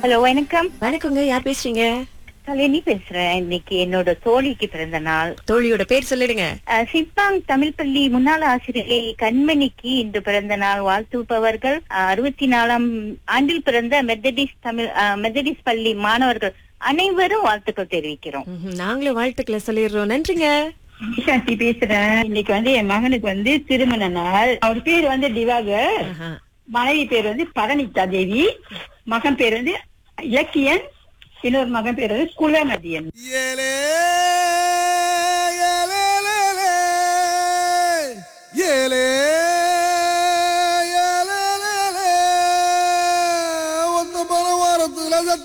Hello வணக்கம் வணக்கங்க யார் பேசுறீங்க கல்யாணி பேசுறேன் இன்னைக்கு என்னோட தோழிக்கு பிறந்த நாள் தோழியோட பேர் சொல்லிடுங்க அஹ், சிப்பாங் தமிழ் பள்ளி முன்னாள் ஆசிரியை கண்மணிக்கு இன்று பிறந்த நாள் வாழ்த்துப்பவர்கள் அறுபத்தி நாலாம் ஆண்டில் பிறந்த மெத்தடிஸ் தமிழ் அஹ், மெத்தடிஸ் பள்ளி மாணவர்கள் அனைவரும் வாழ்த்துக்கள் தெரிவிக்கிறோம் ம்ஹும், நாங்களும் வாழ்த்துக்களை சொல்லிடுறோம் நன்றிங்க சாந்தி பேசுறேன் இன்னைக்கு வந்து என் மகனுக்கு வந்து திருமண நாள் அவர் பேர் வந்து திவாகர் ஆஹா. மனைவி பேர் வந்து பரணிதா தேவி மகன் பேர் வந்து இலக்கியன் இன்னொரு மகன் பேர் வந்து குலநதியன் ஏலே